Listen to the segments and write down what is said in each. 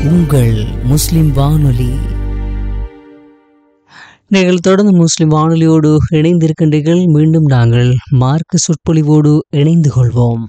உங்கள் முஸ்லிம் வானொலி நீங்கள் தொடர்ந்து முஸ்லிம் வானொலியோடு இணைந்திருக்கின்றீர்கள் மீண்டும் நாங்கள் மார்க்க சொற்பொழிவோடு இணைந்து கொள்வோம்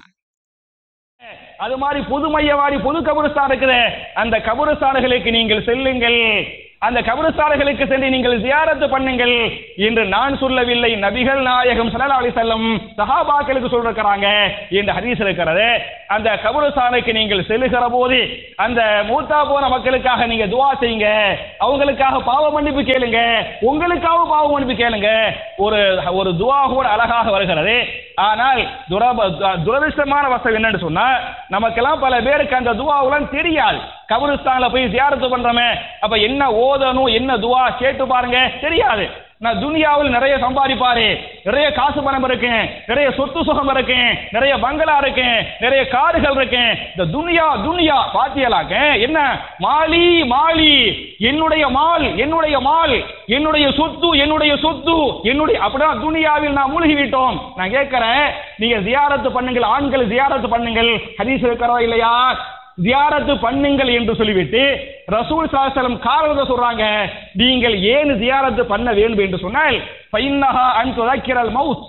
அது மாதிரி பொது மையவாடி பொது கபுரஸ்தான் இருக்குது அந்த கபுரஸ்தான்களுக்கு நீங்கள் செல்லுங்கள் அந்த கபுரஸ்தான்களுக்கு சென்று நீங்கள் ஜியாரத்து பண்ணுங்கள் என்று நான் சொல்லவில்லை நபிகள் நாயகம் ஸல்லல்லாஹு அலைஹி வஸல்லம் சஹாபாக்களுக்கு சொல்றாங்க இந்த ஹதீஸ் இருக்கிறது அந்த கபுரஸ்தானுக்கு நீங்கள் செல்லுகிற போது அந்த மூத்தா போன மக்களுக்காக நீங்க துவா செய்யுங்க அவங்களுக்காக பாவ மன்னிப்பு கேளுங்க உங்களுக்காக பாவ மன்னிப்பு கேளுங்க ஒரு ஒரு துவா கூட அழகாக வருகிறது ஆனால் துரப துரதிருஷ்டமான வசம் என்னன்னு சொன்னா நமக்கெல்லாம் பல பேருக்கு அந்த துவாவுலாம் தெரியாது கபருஸ்தான்ல போய் ஜியாரத்து பண்றோமே அப்ப என்ன ஓதணும் என்ன துவா கேட்டு பாருங்க தெரியாது நான் துனியாவில் நிறைய சம்பாதிப்பாரு நிறைய காசு பணம் இருக்கு நிறைய சொத்து சுகம் இருக்கு நிறைய பங்களா இருக்கு நிறைய கார்கள் இருக்கு இந்த துனியா துனியா பாத்தியலாக்க என்ன மாலி மாலி என்னுடைய மால் என்னுடைய மால் என்னுடைய சொத்து என்னுடைய சொத்து என்னுடைய அப்படிதான் துனியாவில் நான் மூழ்கி விட்டோம் நான் கேட்கிறேன் நீங்க ஜியாரத்து பண்ணுங்கள் ஆண்கள் ஜியாரத்து பண்ணுங்கள் ஹதீஸ் இருக்கிறதா இல்லையா ஜியாரத்து பண்ணுங்கள் என்று சொல்லிவிட்டு ரசூல் சாஸ்திரம் காரணத்தை சொல்றாங்க நீங்கள் ஏன் ஜியாரத்து பண்ண வேண்டும் என்று சொன்னால் பைன்னஹா அன் துதக்கிரல் மவுத்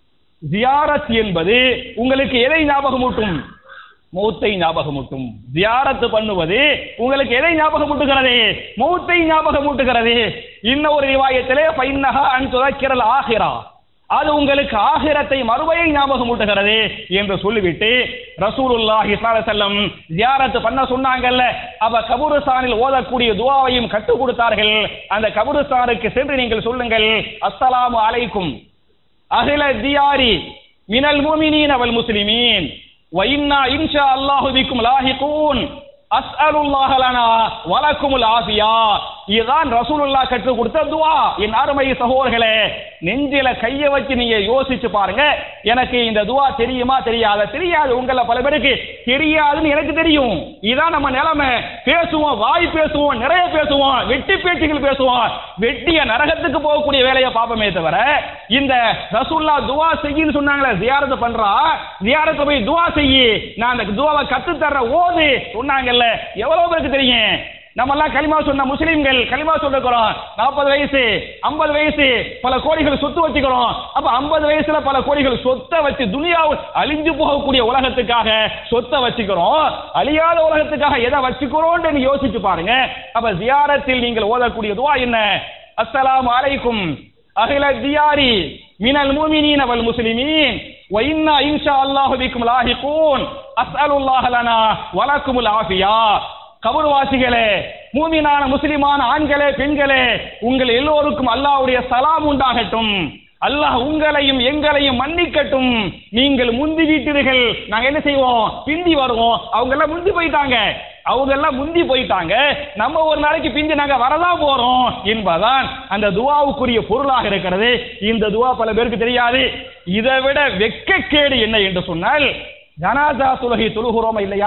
ஜியாரத் என்பது உங்களுக்கு எதை ஞாபகமூட்டும் மௌத்தை ஞாபகமூட்டும் ஜியாரத்து பண்ணுவது உங்களுக்கு எதை ஞாபகமூட்டுகிறது மௌத்தை ஞாபகமூட்டுகிறது இன்னும் ஒரு ரிவாயத்திலே பைன்னஹா அன் துதக்கிரல் ஆகிரா அது உங்களுக்கு ஆகிரத்தை மறுமையை ஞாபகமூட்டுகிறது என்று சொல்லிவிட்டு ரசூலுல்லாஹி செல்லம் ஜியாரத்து பண்ண சொன்னாங்கல்ல அவ கபுருஸ்தானில் ஓதக்கூடிய துவாவையும் கற்றுக் கொடுத்தார்கள் அந்த கபுருஸ்தானுக்கு சென்று நீங்கள் சொல்லுங்கள் அஸ்ஸலாமு அலைக்கும் அகில தியாரி மினல் முமினீன் அவல் முஸ்லிமீன் வைன்னா இன்ஷா அல்லாஹு பிக்கும் லாஹிகூன் அஸ்அலுல்லாஹ லனா வலக்குமுல் ஆஃபியா இதுதான் ரசூலுல்லாஹ் கற்றுக் கொடுத்த துவா என் அருமை சகோதரர்களே நெஞ்சில கைய வச்சு நீங்க யோசிச்சு பாருங்க எனக்கு இந்த துவா தெரியுமா தெரியாத தெரியாது உங்கள பல பேருக்கு தெரியாதுன்னு எனக்கு தெரியும் இதான் நம்ம நிலைமை பேசுவோம் வாய் பேசுவோம் நிறைய பேசுவோம் வெட்டி பேச்சுகள் பேசுவோம் வெட்டிய நரகத்துக்கு போகக்கூடிய வேலையை பார்ப்போமே தவிர இந்த ரசூல்லா துவா செய்யின்னு சொன்னாங்களே ஜியாரத்து பண்றா ஜியாரத்தை போய் துவா செய்யி நான் அந்த துவாவை கத்து தர்ற ஓது சொன்னாங்கல்ல எவ்வளவு பேருக்கு தெரியும் நம்ம எல்லாம் களிமா சொன்ன முஸ்லிம்கள் களிமா சொல்லிருக்கிறோம் நாற்பது வயசு ஐம்பது வயசு பல கோடிகள் சொத்து வச்சுக்கிறோம் அப்ப ஐம்பது வயசுல பல கோடிகள் சொத்தை வச்சு துனியாவில் அழிஞ்சு போகக்கூடிய உலகத்துக்காக சொத்தை வச்சுக்கிறோம் அழியாத உலகத்துக்காக எதை வச்சுக்கிறோம் யோசிச்சு பாருங்க அப்ப ஜியாரத்தில் நீங்கள் ஓதக்கூடிய துவா என்ன அஸ்ஸலாமு அலைக்கும் அகில தியாரி மினல் முமினீன் வல் முஸ்லிமீன் وإنا إن شاء الله بكم لاحقون أسأل الله لنا ولكم العافية கபர்வாசிகளே மூமினான முஸ்லிமான ஆண்களே பெண்களே உங்கள் எல்லோருக்கும் அல்லாஹ்வுடைய சலாம் உண்டாகட்டும் அல்லாஹ் உங்களையும் எங்களையும் மன்னிக்கட்டும் நீங்கள் முந்தி வீட்டீர்கள் நாங்க என்ன செய்வோம் பிந்தி வருவோம் அவங்க எல்லாம் முந்தி போயிட்டாங்க அவங்க எல்லாம் முந்தி போயிட்டாங்க நம்ம ஒரு நாளைக்கு பிந்தி நாங்க வரதான் போறோம் என்பதான் அந்த துவாவுக்குரிய பொருளாக இருக்கிறது இந்த துவா பல பேருக்கு தெரியாது இதை விட வெக்கக்கேடு என்ன என்று சொன்னால் ஜனாதா தொழுகை தொழுகிறோமா இல்லையா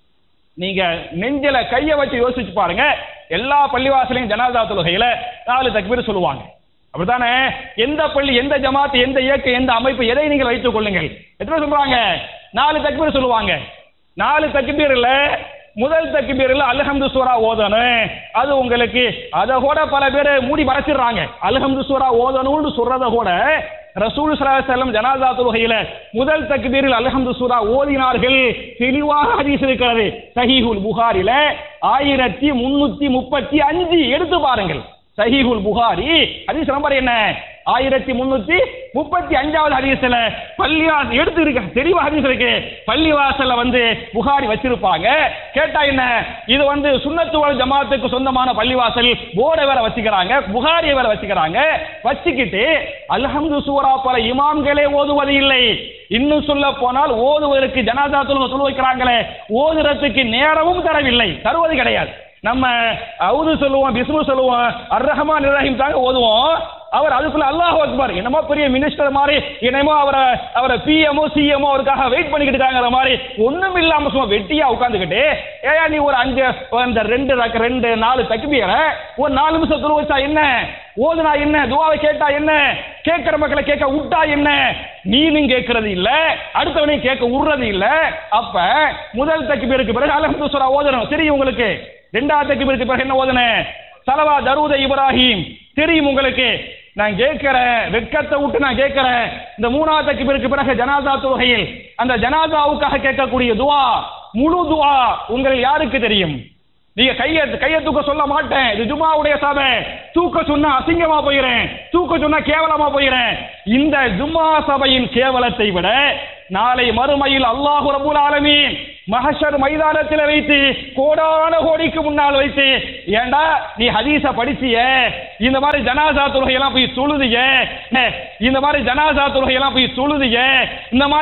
நீங்க நெஞ்சில கைய வச்சு யோசிச்சு பாருங்க எல்லா பள்ளிவாசலையும் ஜனாதா தொழுகையில நாலு தக்பீர் சொல்லுவாங்க அப்படித்தானே எந்த பள்ளி எந்த ஜமாத் எந்த இயக்கம் எந்த அமைப்பு எதை நீங்கள் வைத்துக் கொள்ளுங்கள் எத்தனை சொல்றாங்க நாலு தக்பீர் சொல்லுவாங்க நாலு தக்பீர்ல முதல் தக்பீர்ல அல்ஹம்து சூரா ஓதணும் அது உங்களுக்கு அதை கூட பல பேர் மூடி மறைச்சிடுறாங்க அல்ஹம்து சூரா ஓதணும்னு சொல்றத கூட ரசூல் செல்லம் ஜனாதா தொழுகையில முதல் தக்பீரில் அல்ஹம்து சூரா ஓதினார்கள் தெளிவாக ஹதீஸ் இருக்கிறது சஹீஹுல் புகாரில ஆயிரத்தி முன்னூத்தி முப்பத்தி அஞ்சு எடுத்து பாருங்கள் சஹீஹுல் புகாரி ஹதீஸ் நம்பர் என்ன ஆயிரத்தி முன்னூத்தி முப்பத்தி அஞ்சாவது ஹதீஸ்ல பள்ளிவாசல் எடுத்து இருக்கு தெளிவா ஹதீஸ் இருக்கு பள்ளிவாசல்ல வந்து புகாரி வச்சிருப்பாங்க கேட்டா என்ன இது வந்து சுன்னத்து வல் ஜமாத்துக்கு சொந்தமான பள்ளிவாசல் போர்டை வேற வச்சுக்கிறாங்க புகாரியை வேற வச்சுக்கிறாங்க வச்சுக்கிட்டு அல்ஹம்து சூரா பல இமாம்களே ஓதுவது இல்லை இன்னும் சொல்ல போனால் ஓதுவதற்கு ஜனாதா தொழுகை சொல்ல வைக்கிறாங்களே ஓதுறதுக்கு நேரமும் தரவில்லை தருவது கிடையாது நம்ம அவுது சொல்லுவோம் பிஸ்மு சொல்லுவோம் அர் ரஹ்மான் ரஹீம் தாங்க ஓதுவோம் அவர் அதுக்குள்ள அல்லாஹ் அக்பர் என்னமோ பெரிய மினிஸ்டர் மாதிரி என்னமோ அவரை அவரை பிஎம்ஓ சிஎம்ஓ அவருக்காக வெயிட் பண்ணிக்கிட்டு இருக்காங்கிற மாதிரி ஒண்ணும் இல்லாம சும்மா வெட்டியா உட்காந்துக்கிட்டு ஏயா நீ ஒரு அஞ்சு அந்த ரெண்டு ரக்க- ரெண்டு நாலு தக்குபியரை ஒரு நாலு நிமிஷம் துரு வச்சா என்ன ஓதுனா என்ன துவாவை கேட்டா என்ன கேட்கிற மக்களை கேட்க விட்டா என்ன நீனும் கேட்கறது இல்ல அடுத்தவனையும் கேட்க விடுறது இல்ல அப்ப முதல் தக்குபியருக்கு பிறகு அலமது சுரா ஓதணும் சரி உங்களுக்கு ரெண்டாவது தக்பீருக்கு பிறகு என்ன ஓதுனேன் சலவா தரூத இப்ராஹிம் தெரியும் உங்களுக்கு நான் கேட்கிறேன் வெட்கத்தை விட்டு நான் கேட்கிறேன் இந்த மூணாவது தக்பீருக்கு பிறகு ஜனாதா தொகையில் அந்த ஜனாதாவுக்காக கேட்கக்கூடிய துவா முழு துவா உங்கள் யாருக்கு தெரியும் நீங்க கைய கைய தூக்க சொல்ல மாட்டேன் இது ஜும்மாவுடைய சபை தூக்க சொன்னா அசிங்கமா போயிறேன் தூக்க சொன்னா கேவலமா போயிறேன் இந்த ஜும்மா சபையின் கேவலத்தை விட நாளை மறுமையில் அல்லாஹு ரபுல் ஆலமீன் மஹஷர் மைதானத்தில் வைத்து கோடான கோடிக்கு முன்னால் வைத்து ஏண்டா நீ ஹதீஸ படிச்சிய இந்த மாதிரி ஜனாசா தொழுகையெல்லாம் போய் தொழுதிய இந்த மாதிரி ஜனாசா தொழுகையெல்லாம் போய் தொழுதிய இந்த மாதிரி